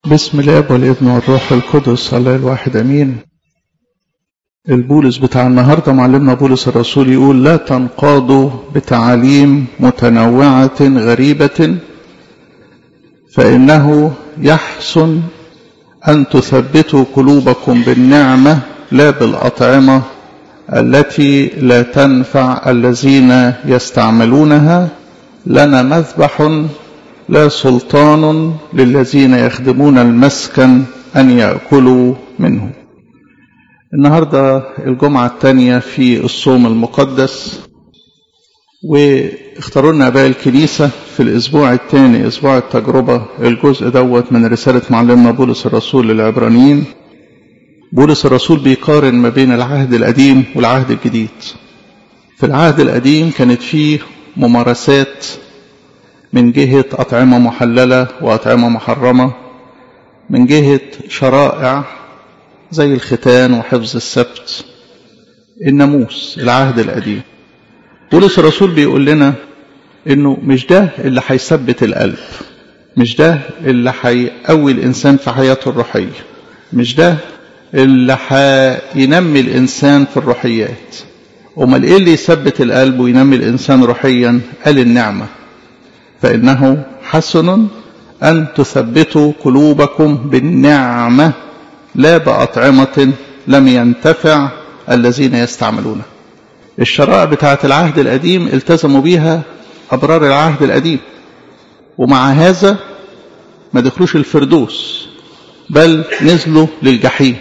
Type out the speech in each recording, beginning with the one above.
بسم الاب والابن والروح القدس الله الواحد امين البولس بتاع النهارده معلمنا بولس الرسول يقول لا تنقادوا بتعاليم متنوعه غريبه فانه يحسن ان تثبتوا قلوبكم بالنعمه لا بالاطعمه التي لا تنفع الذين يستعملونها لنا مذبح لا سلطان للذين يخدمون المسكن أن يأكلوا منه النهاردة الجمعة الثانية في الصوم المقدس واختاروا لنا أباء الكنيسة في الأسبوع الثاني أسبوع التجربة الجزء دوت من رسالة معلمنا بولس الرسول للعبرانيين بولس الرسول بيقارن ما بين العهد القديم والعهد الجديد في العهد القديم كانت فيه ممارسات من جهة أطعمة محللة وأطعمة محرمة من جهة شرائع زي الختان وحفظ السبت الناموس العهد القديم بولس الرسول بيقول لنا انه مش ده اللي هيثبت القلب مش ده اللي هيقوي الانسان في حياته الروحيه مش ده اللي هينمي الانسان في الروحيات امال ايه اللي يثبت القلب وينمي الانسان روحيا قال النعمه فإنه حسن أن تثبتوا قلوبكم بالنعمة لا بأطعمة لم ينتفع الذين يستعملونها الشرائع بتاعة العهد القديم التزموا بيها أبرار العهد القديم ومع هذا ما دخلوش الفردوس بل نزلوا للجحيم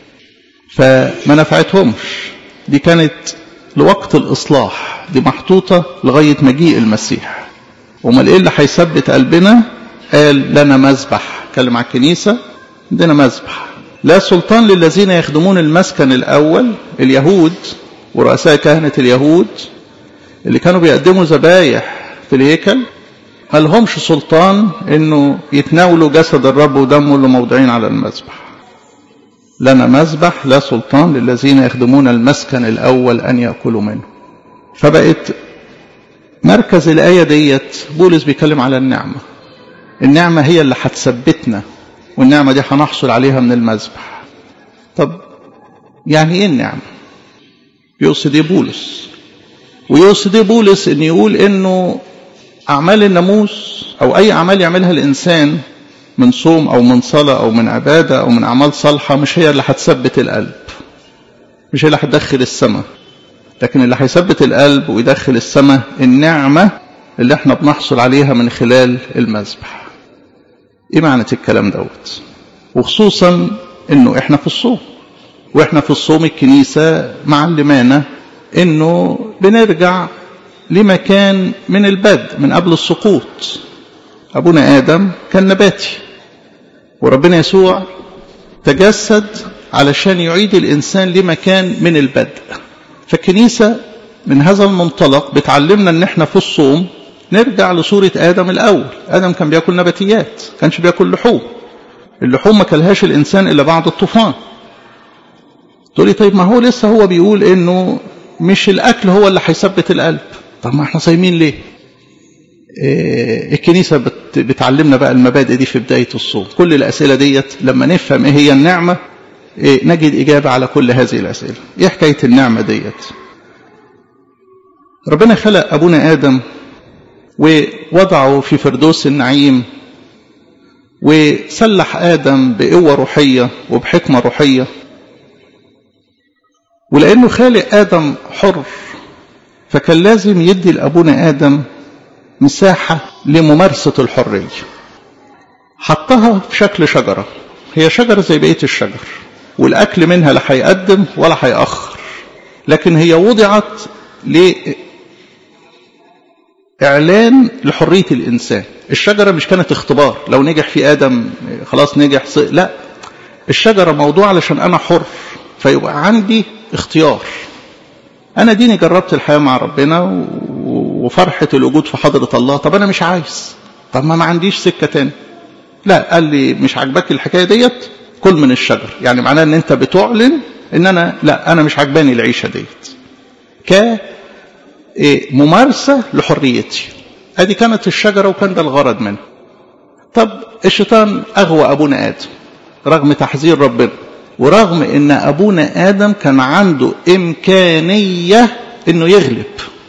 فما نفعتهمش دي كانت لوقت الإصلاح دي محطوطة لغاية مجيء المسيح امال ايه اللي هيثبت قلبنا قال لنا مذبح اتكلم على الكنيسه عندنا مذبح لا سلطان للذين يخدمون المسكن الاول اليهود ورؤساء كهنه اليهود اللي كانوا بيقدموا ذبايح في الهيكل ما لهمش سلطان انه يتناولوا جسد الرب ودمه اللي موضوعين على المذبح لنا مذبح لا سلطان للذين يخدمون المسكن الاول ان ياكلوا منه فبقت مركز الآية ديت بولس بيتكلم على النعمة النعمة هي اللي هتثبتنا والنعمة دي هنحصل عليها من المذبح طب يعني ايه النعمة يقصد ايه بولس ويقصد ايه بولس ان يقول انه اعمال الناموس او اي اعمال يعملها الانسان من صوم او من صلاة او من عبادة او من اعمال صالحة مش هي اللي هتثبت القلب مش هي اللي هتدخل السماء لكن اللي هيثبت القلب ويدخل السماء النعمة اللي احنا بنحصل عليها من خلال المذبح ايه معنى الكلام دوت وخصوصا انه احنا في الصوم واحنا في الصوم الكنيسة معلمانا انه بنرجع لمكان من البدء من قبل السقوط ابونا ادم كان نباتي وربنا يسوع تجسد علشان يعيد الانسان لمكان من البدء فالكنيسة من هذا المنطلق بتعلمنا ان احنا في الصوم نرجع لصورة آدم الأول آدم كان بياكل نباتيات كانش بياكل لحوم اللحوم ما كلهاش الإنسان إلا بعد الطوفان تقولي طيب ما هو لسه هو بيقول إنه مش الأكل هو اللي هيثبت القلب طب ما احنا صايمين ليه إيه الكنيسة بت بتعلمنا بقى المبادئ دي في بداية الصوم كل الأسئلة ديت لما نفهم إيه هي النعمة إيه نجد إجابة على كل هذه الأسئلة إيه حكاية النعمة ديت ربنا خلق أبونا آدم ووضعه في فردوس النعيم وسلح آدم بقوة روحية وبحكمة روحية ولأنه خالق آدم حر فكان لازم يدي لأبونا آدم مساحة لممارسة الحرية حطها في شكل شجرة هي شجرة زي بقية الشجر والأكل منها لا هيقدم ولا هيأخر لكن هي وضعت لإعلان لحرية الإنسان الشجرة مش كانت اختبار لو نجح في آدم خلاص نجح لا الشجرة موضوع علشان أنا حر فيبقى عندي اختيار أنا ديني جربت الحياة مع ربنا وفرحة الوجود في حضرة الله طب أنا مش عايز طب ما ما عنديش سكة تاني لا قال لي مش عاجباك الحكاية ديت كل من الشجر يعني معناه ان انت بتعلن ان انا لا انا مش عجباني العيشه ديت كممارسه لحريتي ادي كانت الشجره وكان ده الغرض منها طب الشيطان أغوى أبونا آدم رغم تحذير ربنا ورغم ان ابونا ادم كان عنده امكانيه انه يغلب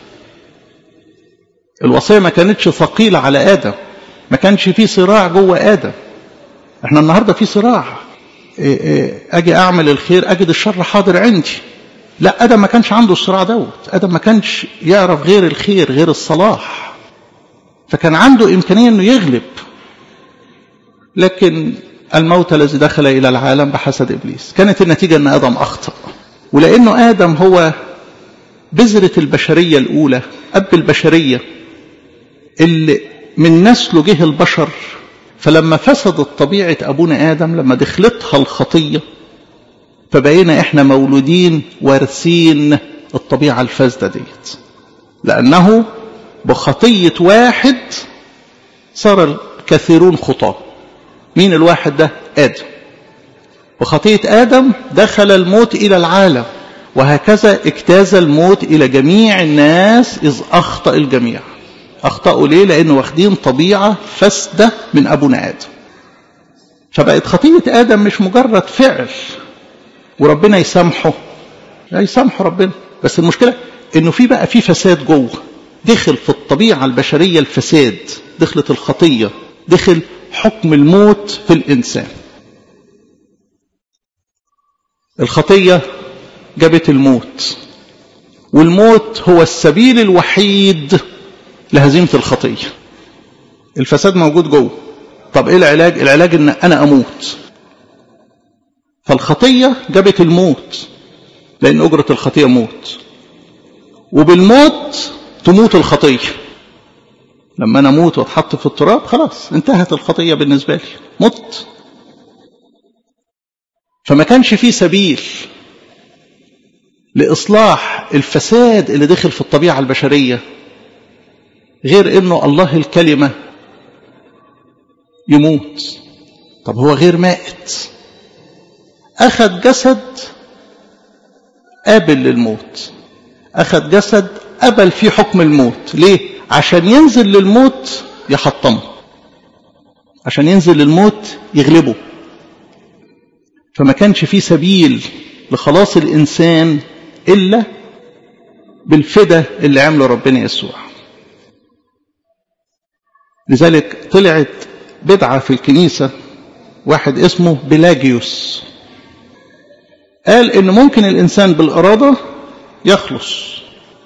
الوصيه ما كانتش ثقيله على ادم ما كانش في صراع جوه ادم احنا النهارده في صراع إيه إيه اجي اعمل الخير اجد الشر حاضر عندي لا ادم ما كانش عنده الصراع دوت ادم ما كانش يعرف غير الخير غير الصلاح فكان عنده امكانيه انه يغلب لكن الموت الذي دخل إلى العالم بحسد إبليس كانت النتيجة أن آدم أخطأ ولأنه آدم هو بذرة البشرية الأولى أب البشرية اللي من نسله جه البشر فلما فسدت طبيعة أبونا آدم لما دخلتها الخطية فبقينا إحنا مولودين وارثين الطبيعة الفاسدة ديت لأنه بخطية واحد صار الكثيرون خطاه مين الواحد ده آدم وخطية آدم دخل الموت إلى العالم وهكذا اجتاز الموت إلى جميع الناس إذ أخطأ الجميع أخطأوا ليه لأنه واخدين طبيعة فاسدة من أبونا آدم فبقت خطية آدم مش مجرد فعل وربنا يسامحه لا يسامحه ربنا بس المشكلة انه في بقى في فساد جوه دخل في الطبيعة البشرية الفساد دخلت الخطية دخل حكم الموت في الإنسان الخطية جابت الموت والموت هو السبيل الوحيد لهزيمة الخطية الفساد موجود جوه طب ايه العلاج العلاج ان انا اموت فالخطية جابت الموت لان اجرة الخطية موت وبالموت تموت الخطية لما انا اموت واتحط في التراب خلاص انتهت الخطيه بالنسبه لي مت فما كانش في سبيل لاصلاح الفساد اللي دخل في الطبيعه البشريه غير انه الله الكلمه يموت طب هو غير مائت اخذ جسد قابل للموت اخذ جسد قبل فيه حكم الموت ليه عشان ينزل للموت يحطمه عشان ينزل للموت يغلبه فما كانش في سبيل لخلاص الإنسان إلا بالفدى اللي عمله ربنا يسوع لذلك طلعت بدعة في الكنيسة واحد اسمه بلاجيوس قال إن ممكن الإنسان بالإرادة يخلص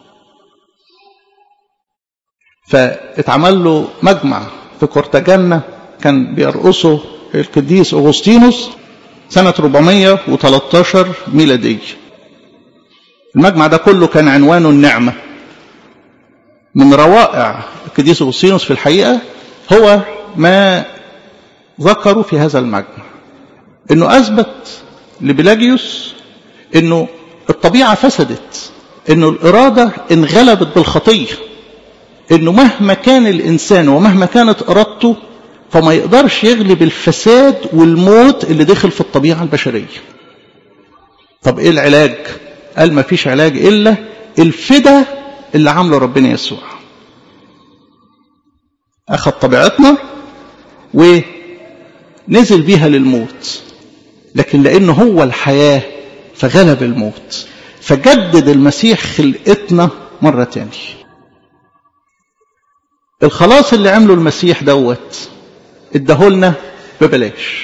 فاتعمل له مجمع في كورتاجانا كان بيرقصه القديس أغسطينوس سنة 413 ميلادية المجمع ده كله كان عنوانه النعمة من روائع القديس أغسطينوس في الحقيقة هو ما ذكروا في هذا المجمع انه اثبت لبلاجيوس انه الطبيعة فسدت انه الارادة انغلبت بالخطية انه مهما كان الانسان ومهما كانت ارادته فما يقدرش يغلب الفساد والموت اللي دخل في الطبيعة البشرية طب ايه العلاج قال ما فيش علاج الا الفدا اللي عامله ربنا يسوع اخذ طبيعتنا ونزل بيها للموت لكن لانه هو الحياة فغلب الموت فجدد المسيح خلقتنا مرة تاني الخلاص اللي عمله المسيح دوت اداهولنا ببلاش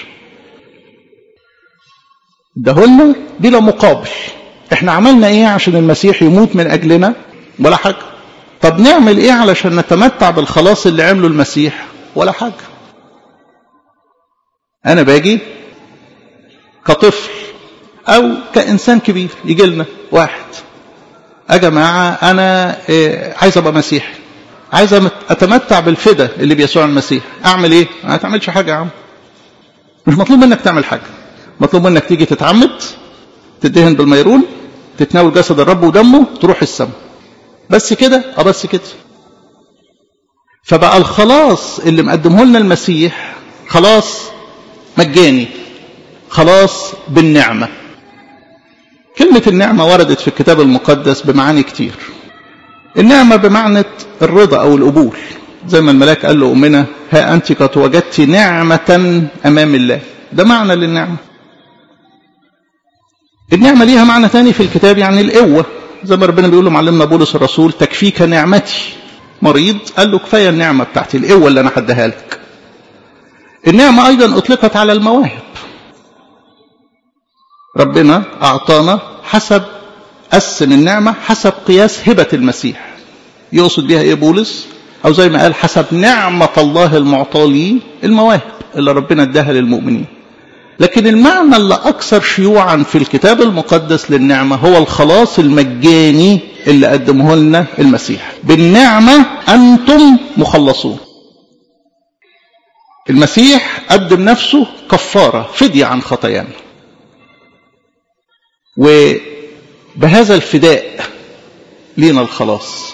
اداهولنا بلا مقابل احنا عملنا ايه عشان المسيح يموت من اجلنا ولا حاجة طب نعمل ايه علشان نتمتع بالخلاص اللي عمله المسيح ولا حاجة انا باجي كطفل او كانسان كبير يجي لنا واحد يا جماعه انا إيه عايز ابقى مسيحي عايز اتمتع بالفدا اللي بيسوع المسيح اعمل ايه ما تعملش حاجه يا عم مش مطلوب منك تعمل حاجه مطلوب منك تيجي تتعمد تدهن بالميرون تتناول جسد الرب ودمه تروح السماء بس كده اه بس كده فبقى الخلاص اللي مقدمه لنا المسيح خلاص مجاني خلاص بالنعمة كلمة النعمة وردت في الكتاب المقدس بمعاني كتير النعمة بمعنى الرضا أو القبول زي ما الملاك قال له أمنا ها أنت قد وجدت نعمة أمام الله ده معنى للنعمة النعمة ليها معنى تاني في الكتاب يعني القوة زي ما ربنا بيقول له معلمنا بولس الرسول تكفيك نعمتي مريض قال له كفاية النعمة بتاعتي القوة اللي أنا هديها لك النعمة أيضا أطلقت على المواهب ربنا أعطانا حسب قسم النعمة حسب قياس هبة المسيح يقصد بها إيه بولس أو زي ما قال حسب نعمة الله المعطى لي المواهب اللي ربنا اداها للمؤمنين لكن المعنى اللي أكثر شيوعا في الكتاب المقدس للنعمة هو الخلاص المجاني اللي قدمه لنا المسيح بالنعمة أنتم مخلصون المسيح قدم نفسه كفارة فدية عن خطايانا وبهذا الفداء لينا الخلاص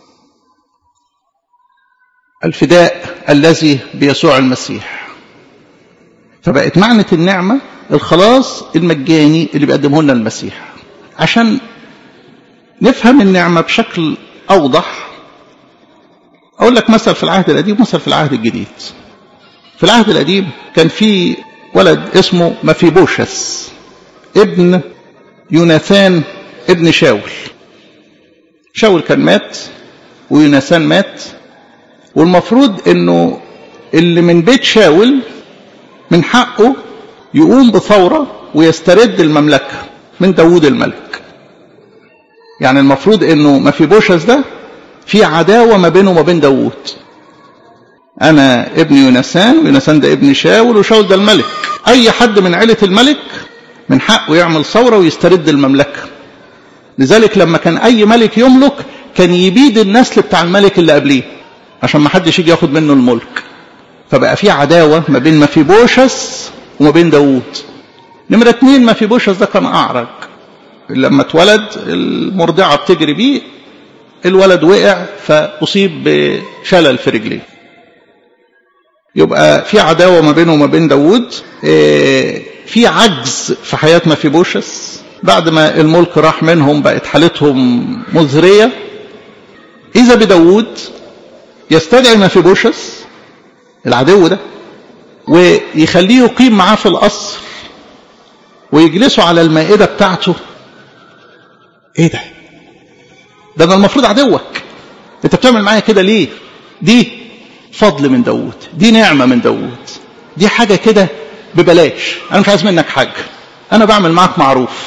الفداء الذي بيسوع المسيح فبقت معنى النعمة الخلاص المجاني اللي بيقدمه لنا المسيح عشان نفهم النعمة بشكل أوضح أقول لك مثل في العهد القديم مثل في العهد الجديد في العهد القديم كان في ولد اسمه مفيبوشس ابن يوناثان ابن شاول شاول كان مات ويوناثان مات والمفروض انه اللي من بيت شاول من حقه يقوم بثورة ويسترد المملكة من داوود الملك يعني المفروض انه ما في بوشس ده في عداوة ما بينه وما بين داوود انا ابن يونسان ويونسان ده ابن شاول وشاول ده الملك اي حد من عيلة الملك من حقه يعمل ثورة ويسترد المملكة لذلك لما كان اي ملك يملك كان يبيد النسل بتاع الملك اللي قبليه عشان ما حدش يجي ياخد منه الملك فبقى في عداوة ما بين مفيبوشس وما بين داوود نمرة اتنين مفيبوشس ده كان أعرج لما اتولد المرضعة بتجري بيه الولد وقع فأصيب بشلل في رجليه يبقى في عداوة ما بينه وما بين داوود في عجز في حياة مفيبوشس بعد ما الملك راح منهم بقت حالتهم مزرية إذا بداوود يستدعي مفيبوشس العدو ده ويخليه يقيم معاه في القصر ويجلسوا على المائدة بتاعته ايه ده ده انا المفروض عدوك انت بتعمل معايا كده ليه دي فضل من داوود دي نعمة من داوود دي حاجة كده ببلاش انا مش عايز منك حاجة انا بعمل معاك معروف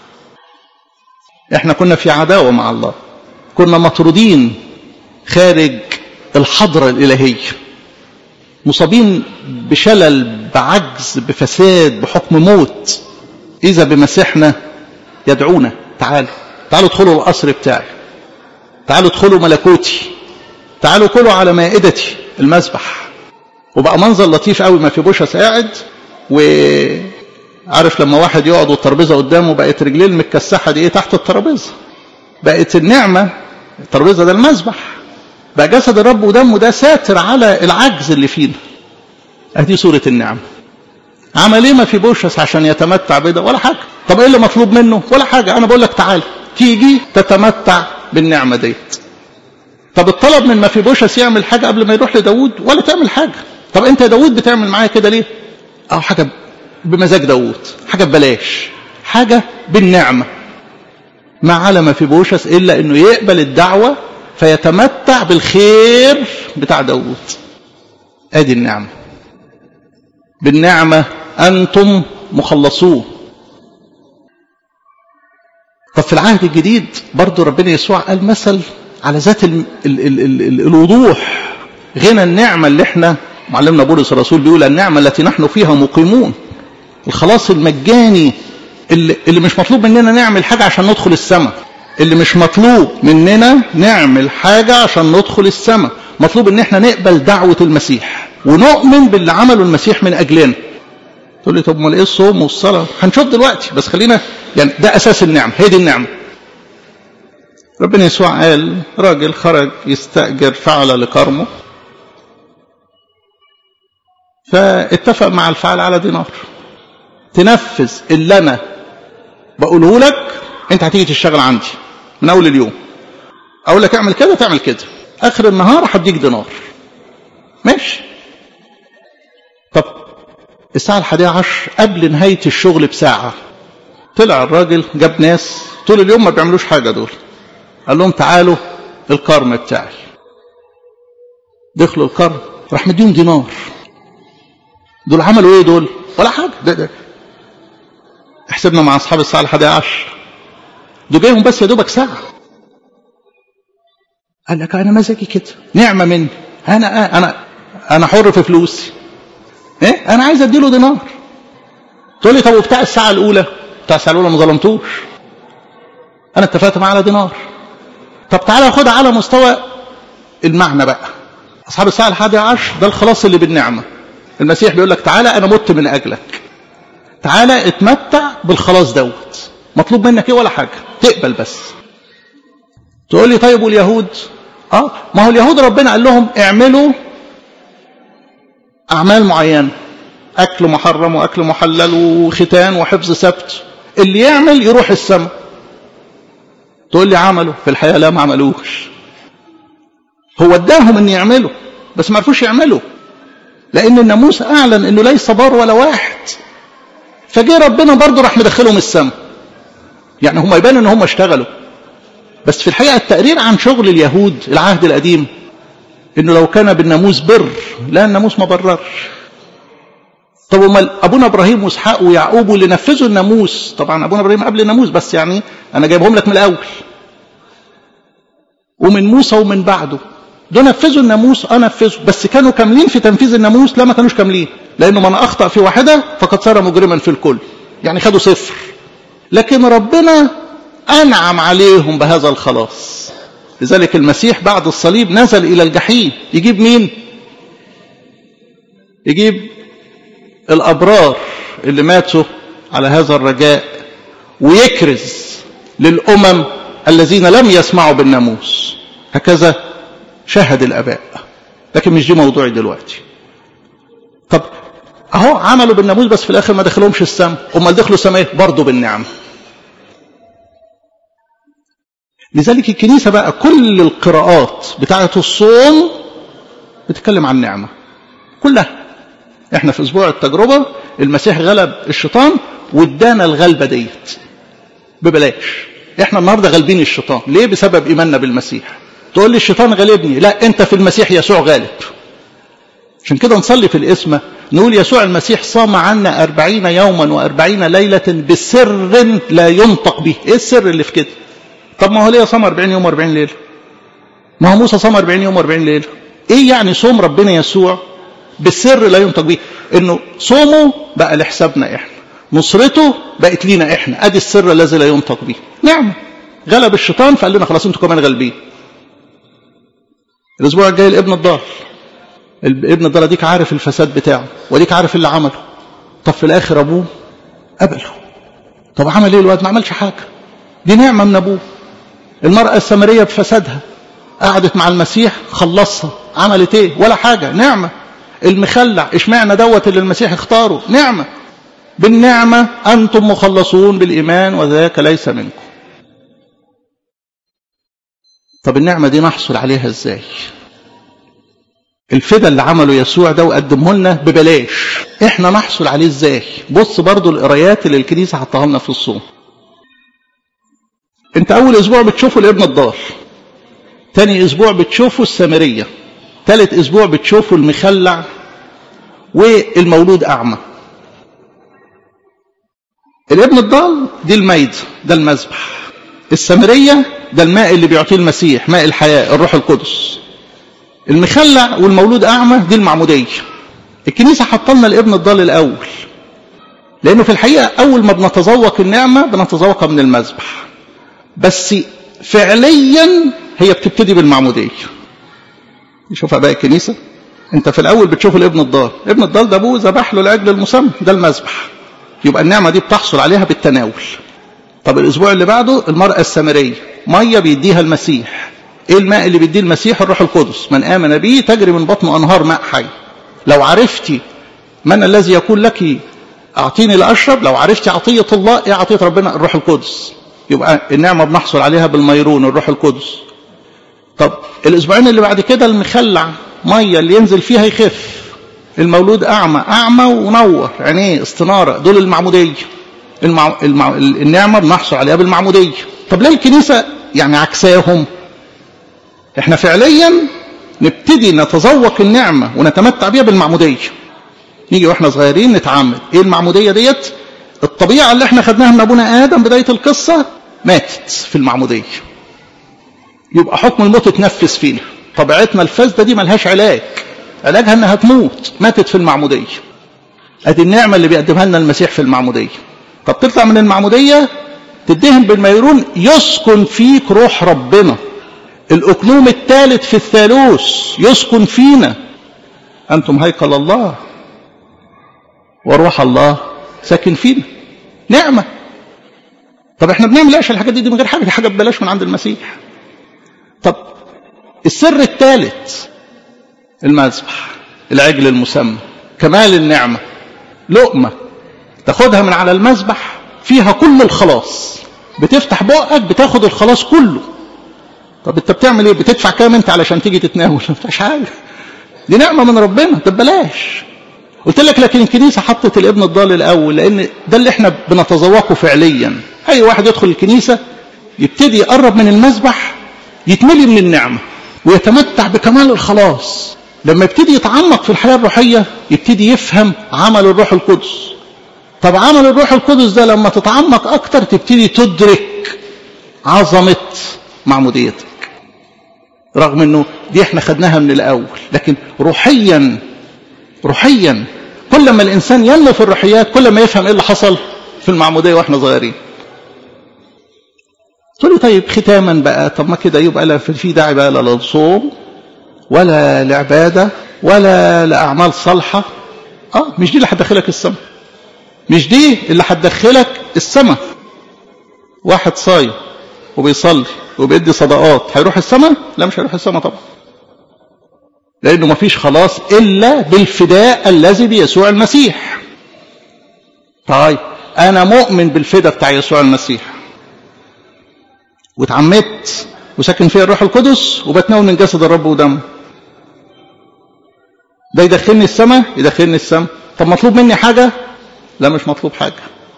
احنا كنا في عداوة مع الله كنا مطرودين خارج الحضرة الإلهية مصابين بشلل بعجز بفساد بحكم موت إذا بمسيحنا يدعونا تعالوا تعالوا ادخلوا القصر بتاعي تعالوا ادخلوا ملكوتي تعالوا كلوا على مائدتي المذبح وبقى منظر لطيف قوي ما في بوشس قاعد وعارف لما واحد يقعد والترابيزه قدامه بقت رجليه المتكسحه دي ايه تحت الترابيزه بقت النعمه الترابيزه ده المذبح بقى جسد الرب ودمه ده ساتر على العجز اللي فينا ادي صورة النعمة عمل ايه ما في بوشس عشان يتمتع بده ولا حاجة طب ايه اللي مطلوب منه ولا حاجة انا بقول لك تعال تيجي تتمتع بالنعمة ديت طب الطلب من ما في بوشس يعمل حاجة قبل ما يروح لداود ولا تعمل حاجة طب انت يا داود بتعمل معايا كده ليه اه حاجة بمزاج داود حاجة ببلاش حاجة بالنعمة ما على ما في بوشس الا انه يقبل الدعوة فيتمتع بالخير بتاع داود ادي النعمة بالنعمة أنتم مخلصون طب في العهد الجديد برضو ربنا يسوع قال مثل على ذات ال ال ال ال ال الوضوح غنى النعمة اللي احنا معلمنا بولس الرسول بيقول النعمة التي نحن فيها مقيمون الخلاص المجاني اللي, اللي مش مطلوب مننا نعمل حاجة عشان ندخل السماء اللي مش مطلوب مننا نعمل حاجة عشان ندخل السماء مطلوب ان احنا نقبل دعوة المسيح ونؤمن باللي عمله المسيح من اجلنا تقول لي طب امال ايه الصوم والصلاة هنشوف دلوقتي بس خلينا يعني ده اساس النعمة هي دي النعمة ربنا يسوع قال راجل خرج يستأجر فعل لكرمه فاتفق مع الفعل على دينار تنفذ اللي انا بقوله لك انت هتيجي تشتغل عندي من اول اليوم اقول لك اعمل كده تعمل كده اخر النهار هديك دينار ماشي طب الساعة الحادية عشر قبل نهاية الشغل بساعة طلع الراجل جاب ناس طول اليوم ما بيعملوش حاجة دول قال لهم تعالوا الكرم بتاعي دخلوا الكرم راح مديهم دينار دول عملوا ايه دول ولا حاجة ده ده احسبنا مع اصحاب الساعة الحادية عشر دول جايهم بس يا دوبك ساعة قال لك انا مزاجي كده نعمة مني انا انا انا حر في فلوسي ايه انا عايز اديله دينار تقول لي طب وبتاع الساعة الاولى بتاع الساعة الاولى ما ظلمتوش انا اتفقت معاه على دينار طب تعالى خدها على مستوى المعنى بقى اصحاب الساعة الحادية عشر ده الخلاص اللي بالنعمة المسيح بيقول لك تعالى انا مت من اجلك تعالى اتمتع بالخلاص دوت مطلوب منك ايه ولا حاجة تقبل بس تقول لي طيب واليهود اه ما هو اليهود ربنا قال لهم اعملوا اعمال معينة اكل محرم واكل محلل وختان وحفظ سبت اللي يعمل يروح السماء تقول لي عملوا في الحقيقة لا ما عملوش هو اداهم ان يعملوا بس ما عرفوش يعملوا لان الناموس اعلن انه ليس بار ولا واحد فجه ربنا برضه راح مدخلهم السماء يعني هم يبان ان هم اشتغلوا بس في الحقيقة التقرير عن شغل اليهود العهد القديم انه لو كان بالناموس بر لا الناموس ما بررش طب امال ابونا ابراهيم واسحاق ويعقوب اللي نفذوا الناموس طبعا ابونا ابراهيم قبل الناموس بس يعني انا جايبهم لك من الاول ومن موسى ومن بعده دول نفذوا الناموس اه نفذوا بس كانوا كاملين في تنفيذ الناموس لا ما كانوش كاملين لانه من اخطا في واحده فقد صار مجرما في الكل يعني خدوا صفر لكن ربنا انعم عليهم بهذا الخلاص لذلك المسيح بعد الصليب نزل الى الجحيم يجيب مين يجيب الابرار اللي ماتوا على هذا الرجاء ويكرز للامم الذين لم يسمعوا بالناموس هكذا شهد الاباء لكن مش دي موضوعي دلوقتي طب اهو عملوا بالناموس بس في الاخر ما دخلهمش السماء امال دخلوا السماء برضه بالنعمه لذلك الكنيسة بقى كل القراءات بتاعة الصوم بتتكلم عن نعمة كلها احنا في اسبوع التجربة المسيح غلب الشيطان وادانا الغلبة ديت ببلاش احنا النهاردة غالبين الشيطان ليه بسبب ايماننا بالمسيح تقول لي الشيطان غالبني لا انت في المسيح يسوع غالب عشان كده نصلي في الاسم نقول يسوع المسيح صام عنا أربعين يوما وأربعين ليلة بسر لا ينطق به ايه السر اللي في كده طب ما هو ليه صام 40 يوم و40 ليله ما هو موسى صام 40 يوم و40 ليله ايه يعني صوم ربنا يسوع بالسر لا ينطق به انه صومه بقى لحسابنا احنا نصرته بقت لينا احنا ادي السر الذي لا ينطق به نعم غلب الشيطان فقال لنا خلاص انتوا كمان غالبين الاسبوع الجاي الابن الضال الابن الضال اديك عارف الفساد بتاعه واديك عارف اللي عمله طب في الاخر ابوه قبله طب عمل ايه الواد ما عملش حاجه دي نعمه من ابوه المرأة السامرية بفسادها قعدت مع المسيح خلصها عملت ايه ولا حاجة نعمة المخلع اشمعنى دوت اللي المسيح اختاره نعمة بالنعمة أنتم مخلصون بالإيمان وذاك ليس منكم طب النعمة دي نحصل عليها ازاي الفدا اللي عمله يسوع ده وقدمه لنا ببلاش احنا نحصل عليه ازاي بص برضو القرايات اللي الكنيسة حطها لنا في الصوم انت اول اسبوع بتشوفه الابن الضال تاني اسبوع بتشوفه السامرية تالت اسبوع بتشوفه المخلع والمولود اعمى الابن الضال دي الميد ده المذبح السامرية ده الماء اللي بيعطيه المسيح ماء الحياة الروح القدس المخلع والمولود اعمى دي المعمودية الكنيسة حطلنا الابن الضال الاول لانه في الحقيقة اول ما بنتذوق النعمة بنتذوقها من المذبح بس فعليا هي بتبتدي بالمعمودية شوف أباء الكنيسة انت في الاول بتشوف الابن الضال ابن الضال ده ابوه ذبح له لاجل المسمى ده المذبح يبقى النعمة دي بتحصل عليها بالتناول طب الاسبوع اللي بعده المرأة السامرية مية بيديها المسيح ايه الماء اللي بيديه المسيح الروح القدس من امن به تجري من بطنه انهار ماء حي لو عرفتي من الذي يقول لك اعطيني لاشرب لو عرفتي عطية الله ايه عطية ربنا الروح القدس يبقى النعمة بنحصل عليها بالميرون الروح القدس طب الاسبوعين اللي بعد كده المخلع ميه اللي ينزل فيها يخف المولود اعمى اعمى ونور عينيه استناره دول المعموديه المع... المع... النعمه بنحصل عليها بالمعموديه طب ليه الكنيسه يعني عكساهم احنا فعليا نبتدي نتذوق النعمه ونتمتع بيها بالمعموديه نيجي واحنا صغيرين نتعمد ايه المعموديه ديت الطبيعه اللي احنا خدناها من ابونا ادم بدايه القصه ماتت في المعموديه يبقى حكم الموت اتنفذ فينا طبيعتنا الفاسده دي ملهاش علاج علاجها انها تموت ماتت في المعموديه ادي النعمه اللي بيقدمها لنا المسيح في المعموديه طب تطلع من المعموديه تدهن بالميرون يسكن فيك روح ربنا الاقلوم الثالث في الثالوث يسكن فينا انتم هيكل الله وروح الله ساكن فينا نعمه طب احنا بنعمل ايش الحاجات دي, دي من غير حاجه دي حاجه ببلاش من عند المسيح طب السر الثالث المذبح العجل المسمى كمال النعمة لقمة تاخدها من على المذبح فيها كل الخلاص بتفتح بقك بتاخد الخلاص كله طب انت بتعمل ايه بتدفع كام انت علشان تيجي تتناول ما فيهاش حاجه دي نعمه من ربنا طب بلاش قلت لك لكن الكنيسه حطت الابن الضال الاول لان ده اللي احنا بنتذوقه فعليا اي واحد يدخل الكنيسه يبتدي يقرب من المذبح يتملي من النعمه ويتمتع بكمال الخلاص لما يبتدي يتعمق في الحياة الروحية يبتدي يفهم عمل الروح القدس طب عمل الروح القدس ده لما تتعمق أكتر تبتدي تدرك عظمة معموديتك رغم انه دي احنا خدناها من الاول لكن روحيا روحيا كل ما الانسان ينمو في الروحيات كل ما يفهم ايه اللي حصل في المعموديه واحنا صغيرين تقول لي طيب ختاما بقى طب ما كده يبقى لا في داعي بقى لا للصوم ولا لعبادة ولا لأعمال صالحة اه مش دي اللي هتدخلك السماء مش دي اللي هتدخلك السماء واحد صايم وبيصلي وبيدي صدقات هيروح السماء لا مش هيروح السماء طبعا لأنه مفيش خلاص إلا بالفداء الذي بيسوع المسيح طيب أنا مؤمن بالفداء بتاع يسوع المسيح واتعمدت وساكن فيها الروح القدس وبتناول من جسد الرب ودمه ده يدخلني السماء يدخلني السماء طب مطلوب مني حاجة لا مش مطلوب حاجة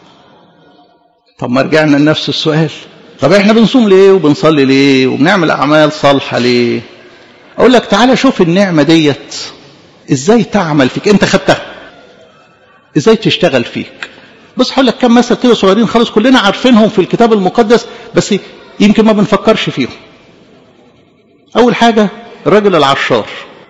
طب ما رجعنا لنفس السؤال طب احنا بنصوم ليه وبنصلي ليه وبنعمل اعمال صالحة ليه اقول لك تعالى شوف النعمة ديت ازاي تعمل فيك انت خدتها ازاي تشتغل فيك بص هقول لك كم مثل كده صغيرين خالص كلنا عارفينهم في الكتاب المقدس بس يمكن ما بنفكرش فيهم اول حاجة الرجل العشار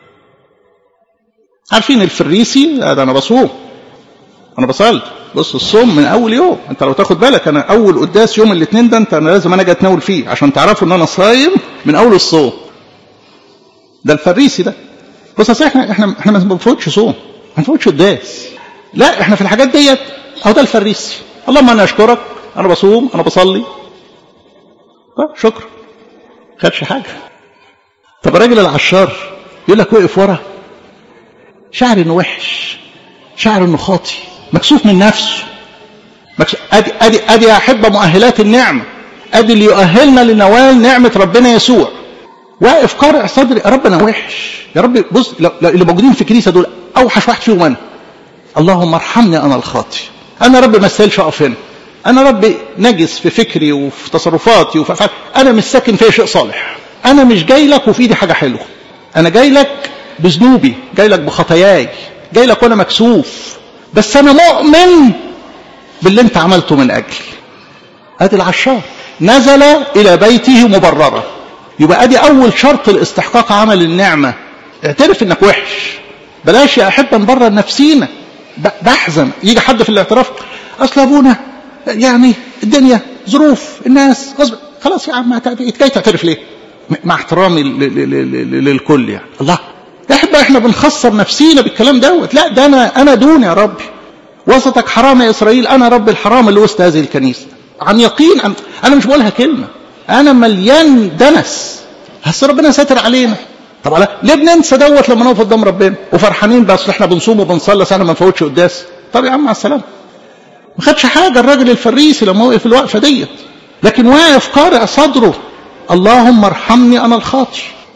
عارفين الفريسي ده انا بصوم انا بصلي بص الصوم من اول يوم انت لو تاخد بالك انا اول قداس يوم الاثنين ده انت انا لازم انا اجي اتناول فيه عشان تعرفوا ان انا صايم من اول الصوم ده الفريسي ده بص اصل احنا احنا احنا ما بنفوتش صوم ما بنفوتش قداس لا احنا في الحاجات ديت اهو ده الفريسي اللهم انا اشكرك انا بصوم انا بصلي طب شكرا خدش حاجه طب الراجل العشار يقول لك وقف ورا شعر انه وحش شعر انه خاطي مكسوف من نفسه مكسوف. ادي ادي ادي احب مؤهلات النعمه ادي اللي يؤهلنا لنوال نعمه ربنا يسوع واقف قارع صدري يا رب انا وحش يا رب بص لو اللي موجودين في الكنيسه دول اوحش واحد فيهم انا اللهم ارحمني انا الخاطي انا رب ما استاهلش اقف هنا انا رب نجس في فكري وفي تصرفاتي وفي افعالي انا مش ساكن فيا شيء صالح انا مش جاي لك وفي ايدي حاجه حلوه انا جاي لك بذنوبي جاي لك بخطاياي جاي لك وانا مكسوف بس انا مؤمن باللي انت عملته من اجلي ادي العشار نزل الى بيته مبررا يبقى ادي اول شرط لاستحقاق عمل النعمه اعترف انك وحش بلاش يا احبه نبرر نفسينا بحزن يجي حد في الاعتراف اصل ابونا يعني الدنيا ظروف الناس غصب خلاص يا عم جاي تعترف ليه مع احترامي للكل يعني الله احنا احنا بنخسر نفسينا بالكلام دوت لا ده انا انا دون يا ربي وسطك حرام يا اسرائيل انا رب الحرام اللي وسط هذه الكنيسه عن يقين انا مش بقولها كلمه انا مليان دنس بس ربنا ساتر علينا طب على ليه بننسى دوت لما نقف قدام ربنا وفرحانين بس احنا بنصوم وبنصلي انا ما نفوتش قداس طب يا عم مع السلامه ما خدش حاجه الراجل الفريسي لما وقف الوقفه ديت لكن واقف قارع صدره اللهم ارحمني انا الخاطي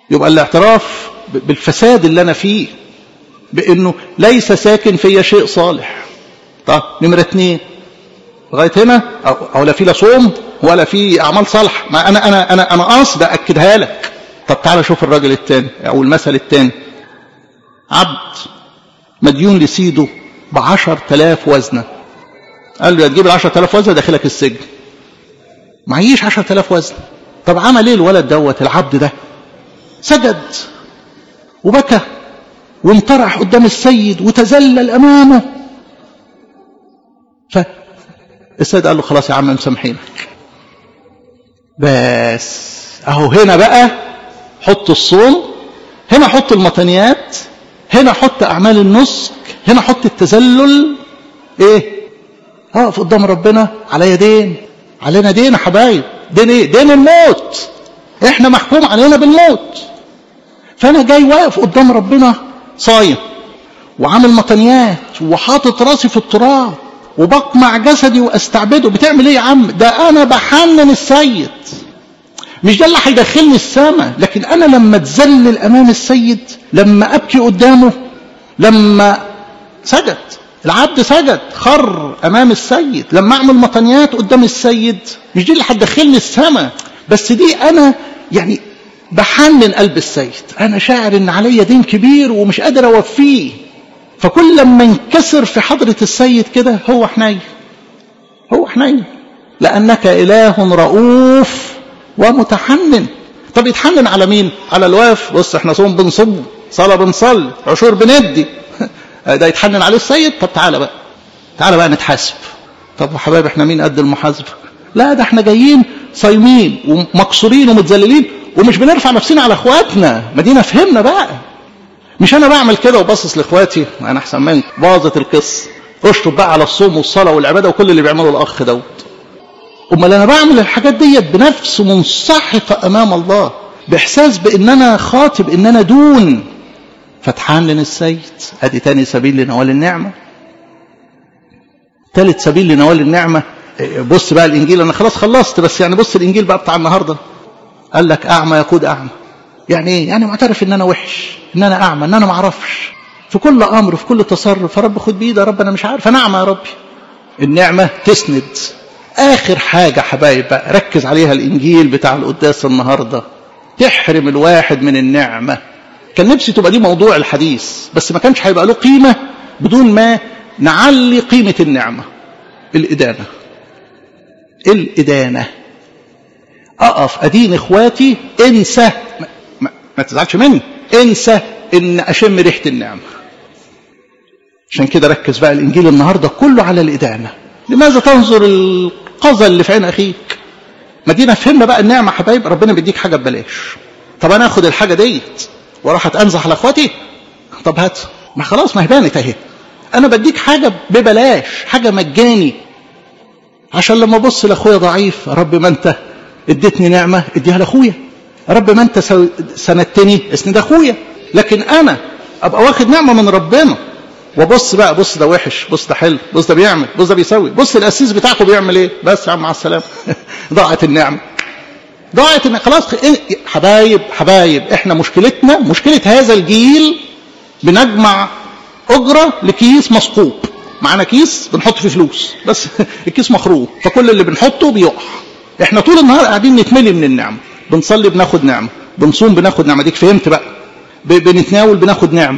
يبقى الاعتراف بالفساد اللي انا فيه بانه ليس ساكن فيا شيء صالح طب نمرة اتنين لغاية هنا أو, أو لا في لا صوم ولا في أعمال صالحة ما أنا أنا أنا أنا قاصد أكدها لك طب تعالى شوف الراجل التاني أو المثل التاني عبد مديون لسيده بعشر تلاف وزنة قال له يا تجيب العشر تلاف وزنة داخلك السجن معيش عشر تلاف وزنة طب عمل ايه الولد دوت العبد ده سجد وبكى وانطرح قدام السيد وتذلل امامه فالسيد قال له خلاص يا عم مسامحينك بس اهو هنا بقى حط الصوم هنا حط المطنيات هنا حط اعمال النسك هنا حط التذلل ايه اقف قدام ربنا عليا دين علينا دين يا حبايب دين ايه دين الموت احنا محكوم علينا بالموت فانا جاي واقف قدام ربنا صايم وعامل مطنيات وحاطط راسي في التراب وبقمع جسدي واستعبده بتعمل ايه يا عم ده انا بحنن السيد مش ده اللي هيدخلني السماء لكن انا لما اتذلل امام السيد لما ابكي قدامه لما سجد العبد سجد خر امام السيد لما اعمل مطنيات قدام السيد مش دي اللي هتدخلني السماء بس دي انا يعني بحنن قلب السيد انا شاعر ان عليا دين كبير ومش قادر اوفيه فكل لما انكسر في حضرة السيد كده هو حنين هو حنين لأنك إله رؤوف ومتحنن طب يتحنن على مين على الواف بص احنا صوم بنصوم صلاة بنصلي عشور بندي ده يتحنن عليه السيد طب تعالى بقى تعالى بقى نتحاسب طب يا حبايبي احنا مين قد المحاسبة لا ده احنا جايين صايمين ومكسورين ومتذللين ومش بنرفع نفسنا على اخواتنا ما دينا فهمنا بقى مش انا بعمل كده وباصص لاخواتي انا احسن منك باظت القصه اشطب بقى على الصوم والصلاه والعباده وكل اللي بيعمله الاخ دوت امال انا بعمل الحاجات ديت بنفس منسحقه امام الله باحساس بان انا خاطب ان انا دون فتحان السيد ادي تاني سبيل لنوال النعمه ثالث سبيل لنوال النعمه بص بقى الانجيل انا خلاص خلصت بس يعني بص الانجيل بقى بتاع النهارده قال لك اعمى يقود اعمى يعني ايه يعني معترف ان انا وحش ان انا اعمى ان انا ما اعرفش في كل امر في كل تصرف يا رب خد بايدي يا رب انا مش عارف انا اعمى يا ربي النعمه تسند اخر حاجه حبايب بقى ركز عليها الانجيل بتاع القداس النهارده تحرم الواحد من النعمه كان نفسي تبقى دي موضوع الحديث بس ما كانش هيبقى له قيمه بدون ما نعلي قيمه النعمه الادانه الادانه اقف ادين اخواتي انسى ما, ما, ما تزعلش مني انسى ان اشم ريحه النعمه عشان كده ركز بقى الانجيل النهارده كله على الادانه لماذا تنظر القذى اللي في عين اخيك ما دينا فهمنا بقى النعمه حبايب ربنا بيديك حاجه ببلاش طب انا اخد الحاجه ديت واروح اتنزح على اخواتي طب هات ما خلاص ما هي بانت اهي انا بديك حاجه ببلاش حاجه مجاني عشان لما ابص لاخويا ضعيف يا رب ما انت اديتني نعمه اديها لاخويا يا رب ما انت سندتني اسند اخويا لكن انا ابقى واخد نعمه من ربنا وبص بقى بص ده وحش بص ده حلو بص ده بيعمل بص ده بيسوي بص القسيس بتاعكم بيعمل ايه بس يا عم مع السلامه ضاعت النعمه ضاعت النعمة. خلاص حبايب حبايب احنا مشكلتنا مشكله هذا الجيل بنجمع اجره لكيس مثقوب معانا كيس بنحط فيه فلوس بس الكيس مخروق فكل اللي بنحطه بيقع احنا طول النهار قاعدين نتملي من النعمه بنصلي بناخد نعمه بنصوم بناخد نعمه ديك فهمت بقى بنتناول بناخد نعمه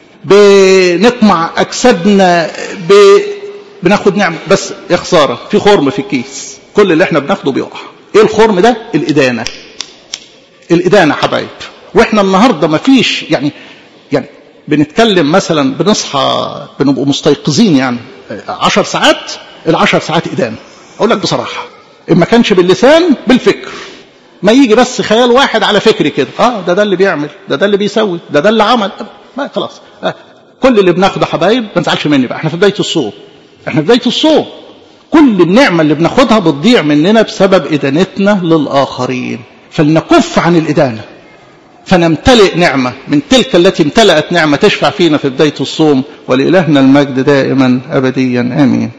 بنقمع اجسادنا ب... بناخد نعمه بس يا خساره في خرم في الكيس كل اللي احنا بناخده بيقع ايه الخرم ده الادانه الادانه حبايب واحنا النهارده ما فيش يعني يعني بنتكلم مثلا بنصحى بنبقوا مستيقظين يعني عشر ساعات العشر ساعات ادانه اقول لك بصراحه ان ما كانش باللسان بالفكر ما يجي بس خيال واحد على فكري كده اه ده ده اللي بيعمل ده ده اللي بيسوي ده ده اللي عمل ما خلاص آه. كل اللي بناخده حبايب ما تزعلش مني بقى احنا في بدايه الصوم احنا في بدايه الصوم كل النعمه اللي بناخدها بتضيع مننا بسبب ادانتنا للاخرين فلنكف عن الادانه فنمتلئ نعمه من تلك التي امتلأت نعمه تشفع فينا في بدايه الصوم ولالهنا المجد دائما ابديا امين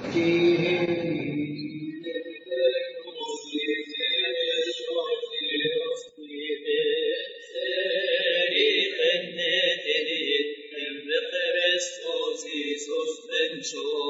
Christus Jesus, den